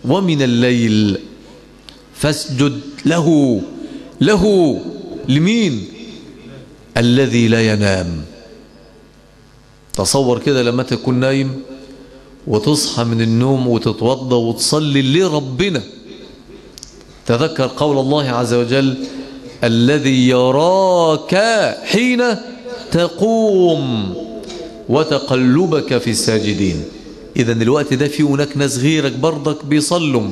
ومن الليل فاسجد له له لمين الذي لا ينام تصور كده لما تكون نايم وتصحى من النوم وتتوضى وتصلي لربنا تذكر قول الله عز وجل الذي يراك حين تقوم وتقلبك في الساجدين إذا الوقت ده في هناك ناس غيرك برضك بيصلوا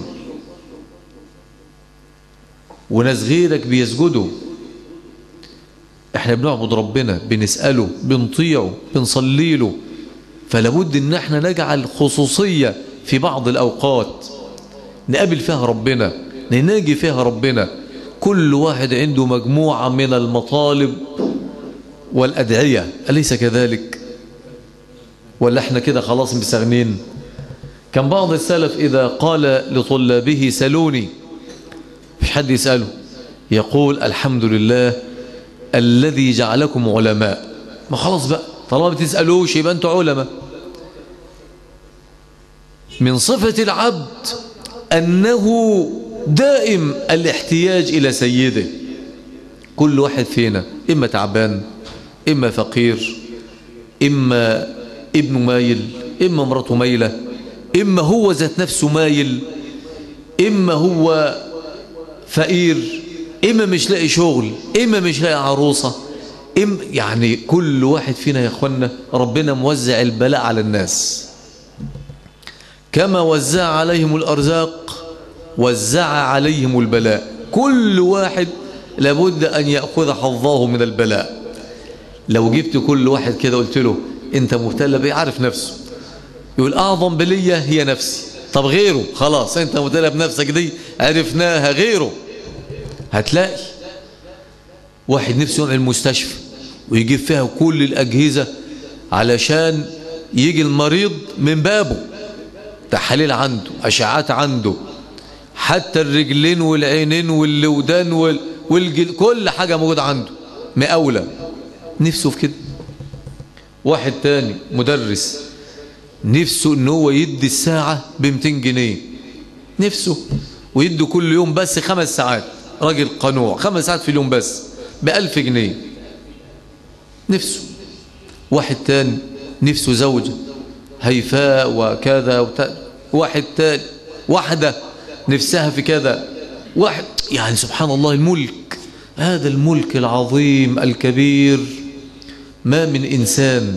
وناس غيرك بيسجدوا احنا بنعبد ربنا بنسأله بنطيعه بنصلي له فلابد ان احنا نجعل خصوصية في بعض الأوقات نقابل فيها ربنا نناجي فيها ربنا كل واحد عنده مجموعة من المطالب والأدعية أليس كذلك ولا احنا كده خلاص مستغنين كان بعض السلف إذا قال لطلابه سلوني مش حد يسأله يقول الحمد لله الذي جعلكم علماء ما خلاص بقى طالما بتسألوش يبقى انتوا علماء من صفة العبد أنه دائم الاحتياج إلى سيده كل واحد فينا إما تعبان إما فقير إما ابنه مايل إما امرته مايلة إما هو ذات نفسه مايل إما هو فقير إما مش لاقي شغل إما مش لاقي عروسة إما يعني كل واحد فينا يا أخوانا ربنا موزع البلاء على الناس كما وزع عليهم الأرزاق وزع عليهم البلاء كل واحد لابد أن يأخذ حظه من البلاء لو جبت كل واحد كده قلت له انت مبتلى بيه عارف نفسه يقول أعظم بلية هي نفسي طب غيره خلاص انت مبتلى بنفسك دي عرفناها غيره هتلاقي واحد نفسه يروح المستشفى ويجيب فيها كل الأجهزة علشان يجي المريض من بابه تحاليل عنده أشعات عنده حتى الرجلين والعينين والودان وال... والجل... كل حاجة موجودة عنده مقاولة نفسه في كده واحد تاني مدرس نفسه ان هو يدي الساعة ب 200 جنيه نفسه ويدي كل يوم بس خمس ساعات راجل قنوع خمس ساعات في اليوم بس بألف جنيه نفسه واحد تاني نفسه زوجة هيفاء وكذا وت... واحد تاني واحدة نفسها في كذا واحد يعني سبحان الله الملك هذا الملك العظيم الكبير ما من إنسان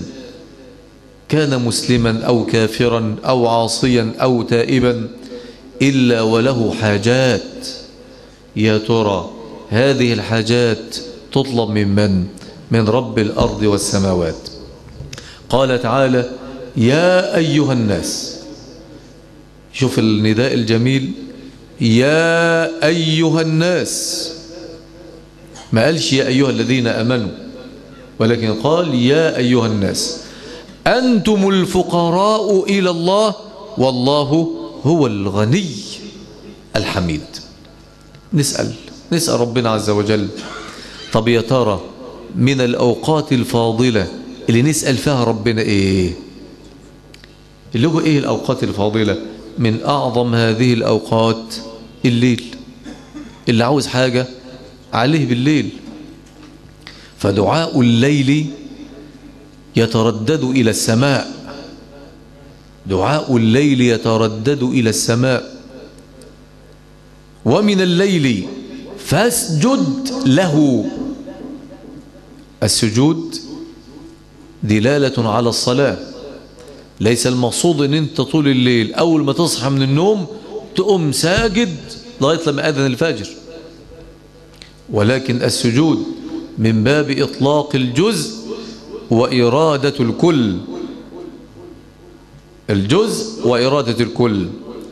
كان مسلما أو كافرا أو عاصيا أو تائبا إلا وله حاجات يا ترى هذه الحاجات تطلب من من؟ من رب الأرض والسماوات قال تعالى يا أيها الناس شوف النداء الجميل يا أيها الناس ما قالش يا أيها الذين أمنوا ولكن قال يا أيها الناس أنتم الفقراء إلى الله والله هو الغني الحميد نسأل نسأل ربنا عز وجل طب يا ترى من الأوقات الفاضلة اللي نسأل فيها ربنا إيه اللي هو إيه الأوقات الفاضلة من أعظم هذه الأوقات الليل اللي عاوز حاجة عليه بالليل فدعاء الليل يتردد إلى السماء دعاء الليل يتردد إلى السماء ومن الليل فاسجد له السجود دلالة على الصلاة ليس المقصود ان انت طول الليل اول ما تصحى من النوم تقوم ساجد لغاية لما اذن الفجر ولكن السجود من باب اطلاق الجزء وإرادة الكل الجزء وإرادة الكل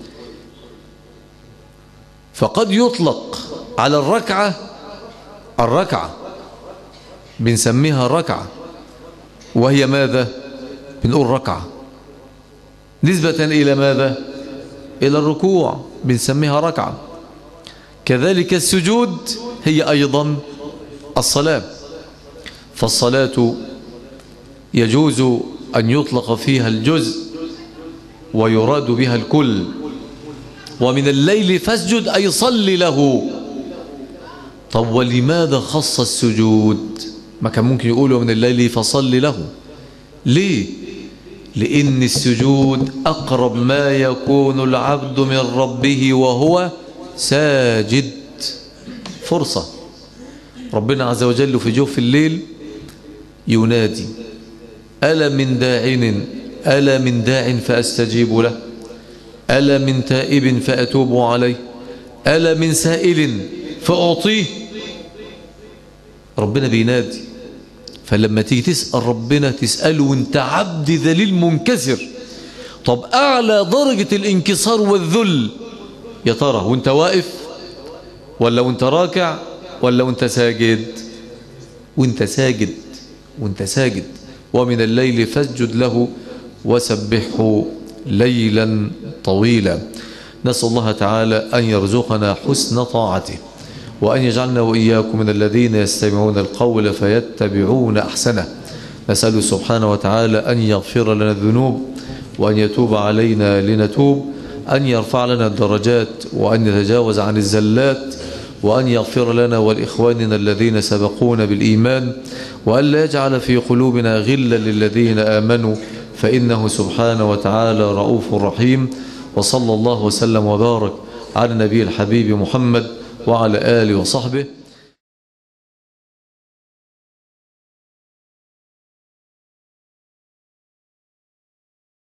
فقد يطلق على الركعة الركعة بنسميها ركعة وهي ماذا بنقول ركعة نسبة إلى ماذا إلى الركوع بنسميها ركعة كذلك السجود هي أيضا الصلاة فالصلاة يجوز أن يطلق فيها الجزء ويراد بها الكل ومن الليل فاسجد أي صل له طب ولماذا خص السجود ما كان ممكن يقوله من الليل فصل له ليه لأن السجود أقرب ما يكون العبد من ربه وهو ساجد فرصة ربنا عز وجل في جوف الليل ينادي ألا من داعٍ ألا من داع فأستجيب له ألا من تائب فأتوب عليه ألا من سائل فأعطيه ربنا بينادي فلما تيجي تسأل ربنا تسأله وانت عبد ذليل منكسر طب أعلى درجة الانكسار والذل يا ترى وانت واقف ولا وانت راكع ولا وانت ساجد وانت ساجد وانت ساجد ومن الليل فاسجد له وسبحه ليلا طويلا نسأل الله تعالى أن يرزقنا حسن طاعته وأن يجعلنا وإياكم من الذين يستمعون القول فيتبعون أحسنه نسأله سبحانه وتعالى أن يغفر لنا الذنوب وأن يتوب علينا لنتوب أن يرفع لنا الدرجات وأن يتجاوز عن الزلات وأن يغفر لنا ولإخواننا الذين سبقونا بالإيمان وأن لا يجعل في قلوبنا غلا للذين آمنوا فإنه سبحانه وتعالى رؤوف رحيم وصلى الله وسلم وبارك على النبي الحبيب محمد وعلى آله وصحبه